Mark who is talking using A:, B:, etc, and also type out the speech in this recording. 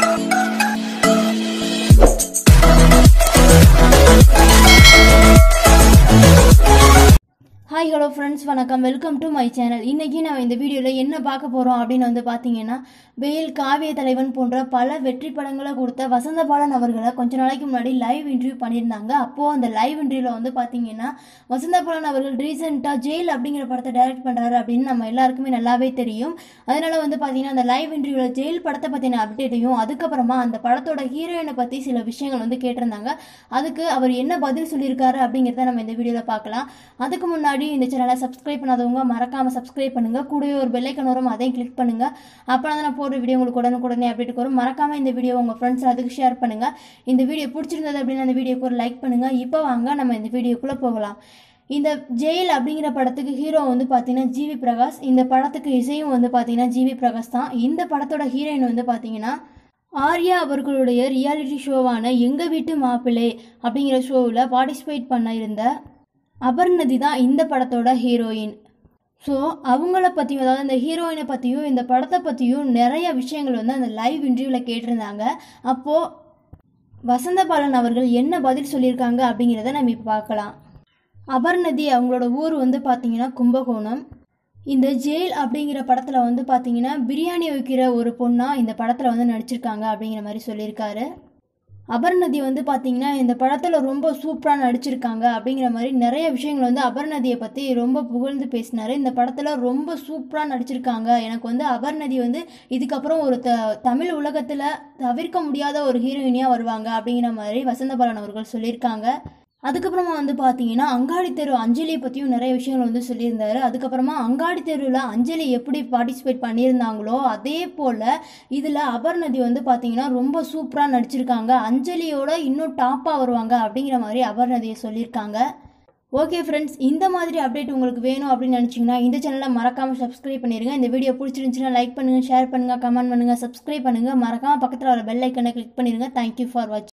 A: hi hello friends வணக்கம் welcome to my channel இன்றைக்கி நான் இந்த வீடியோவில் என்ன பார்க்க போகிறோம் அப்படின்னு வந்து பார்த்தீங்கன்னா வெயில் காவிய தலைவன் போன்ற பல வெற்றி படங்களை கொடுத்த வசந்த பாலன் அவர்களை கொஞ்ச நாளைக்கு முன்னாடி லைவ் இன்டர்வியூ பண்ணியிருந்தாங்க அப்போது அந்த லைவ் இன்டர்வியூவில் வந்து பார்த்தீங்கன்னா வசந்த பாலன் அவர்கள் ரீசெண்டாக ஜெயில் அப்படிங்கிற படத்தை டைரக்ட் பண்ணுறாரு அப்படின்னு நம்ம எல்லாருக்குமே நல்லாவே தெரியும் அதனால வந்து பார்த்தீங்கன்னா அந்த லைவ் இன்டர்வியூவில் ஜெயில் படத்தை பற்றின அப்டேட்டையும் அதுக்கப்புறமா அந்த படத்தோட ஹீரோயினை பற்றி சில விஷயங்கள் வந்து கேட்டிருந்தாங்க அதுக்கு அவர் என்ன பதில் சொல்லியிருக்காரு அப்படிங்கிறத நம்ம இந்த வீடியோவில் பார்க்கலாம் அதுக்கு முன்னாடி இந்த சேனலை சப்ஸ்கிரைப் பண்ணாதவங்க மறக்காமல் சப்ஸ்கிரைப் பண்ணுங்கள் கூடவே ஒரு பெல்லைக்கன் வரும் அதையும் கிளிக் பண்ணுங்கள் அப்போ தான் நான் போடுற வீடியோ உங்களுக்கு உடனுக்குடனே அப்டேட் வரும் மறக்காமல் இந்த வீடியோ உங்கள் ஃப்ரெண்ட்ஸ் அதுக்கு ஷேர் பண்ணுங்கள் இந்த வீடியோ பிடிச்சிருந்தது அப்படின்னு அந்த வீடியோக்கு ஒரு லைக் பண்ணுங்கள் இப்போ வாங்க நம்ம இந்த வீடியோக்குள்ளே போகலாம் இந்த ஜெயில் அப்படிங்கிற படத்துக்கு ஹீரோ வந்து பார்த்தீங்கன்னா ஜிவி பிரகாஷ் இந்த படத்துக்கு இசையும் வந்து பார்த்தீங்கன்னா ஜிவி பிரகாஷ் தான் இந்த படத்தோட ஹீரோயின் வந்து பார்த்தீங்கன்னா ஆர்யா அவர்களுடைய ரியாலிட்டி ஷோவான எங்கள் வீட்டு மாப்பிள்ளை அப்படிங்கிற ஷோவில் பார்ட்டிசிபேட் பண்ண இருந்த அபர்ணதி தான் இந்த படத்தோட ஹீரோயின் ஸோ அவங்கள பற்றியும் அதாவது இந்த ஹீரோயினை பற்றியும் இந்த படத்தை பற்றியும் நிறைய விஷயங்கள் வந்து அந்த லைவ் இன்டர்வியூவில் கேட்டிருந்தாங்க அப்போது வசந்த பாலன் அவர்கள் என்ன பதில் சொல்லியிருக்காங்க அப்படிங்கிறத நம்ம இப்போ பார்க்கலாம் அபர்ணதி அவங்களோட ஊர் வந்து பார்த்தீங்கன்னா கும்பகோணம் இந்த ஜெயில் அப்படிங்கிற படத்தில் வந்து பார்த்தீங்கன்னா பிரியாணி வைக்கிற ஒரு பொண்ணாக இந்த படத்தில் வந்து நடிச்சிருக்காங்க அப்படிங்கிற மாதிரி சொல்லியிருக்காரு அபர்ணதி வந்து பார்த்தீங்கன்னா இந்த படத்தில் ரொம்ப சூப்பராக நடிச்சிருக்காங்க அப்படிங்கிற மாதிரி நிறைய விஷயங்கள் வந்து அபர்ணதியை பற்றி ரொம்ப புகழ்ந்து பேசினார் இந்த படத்தில் ரொம்ப சூப்பராக நடிச்சிருக்காங்க எனக்கு வந்து அபர்ணதி வந்து இதுக்கப்புறம் ஒரு த தமிழ் உலகத்தில் தவிர்க்க முடியாத ஒரு ஹீரோயினியாக வருவாங்க அப்படிங்கிற மாதிரி வசந்தபாலன் அவர்கள் சொல்லியிருக்காங்க அதுக்கப்புறமா வந்து பார்த்தீங்கன்னா அங்காடி தெரு அஞ்சலியை பற்றியும் நிறைய விஷயங்கள் வந்து சொல்லியிருந்தாரு அதுக்கப்புறமா அங்காடி தெருவில் அஞ்சலி எப்படி பார்ட்டிசிபேட் பண்ணியிருந்தாங்களோ அதே போல் இதில் அபர்ணதி வந்து பார்த்தீங்கன்னா ரொம்ப சூப்பராக நடிச்சிருக்காங்க அஞ்சலியோட இன்னும் டாப்பாக வருவாங்க அப்படிங்கிற மாதிரி அபர்ணதியை சொல்லியிருக்காங்க ஓகே ஃப்ரெண்ட்ஸ் இந்த மாதிரி அப்டேட் உங்களுக்கு வேணும் அப்படின்னு நினச்சிங்கன்னா இந்த சேனலை மறக்காமல் சப்ஸ்கிரைப் பண்ணிடுங்க இந்த வீடியோ பிடிச்சிருந்துச்சுன்னா லைக் பண்ணுங்கள் ஷேர் பண்ணுங்கள் கமெண்ட் பண்ணுங்கள் சப்ஸ்கிரைப் பண்ணுங்கள் மறக்காமல் பக்கத்தில் வர பெல் ஐக்கனை கிளிக் பண்ணிடுங்க தேங்க்யூ ஃபார் வாட்சிங்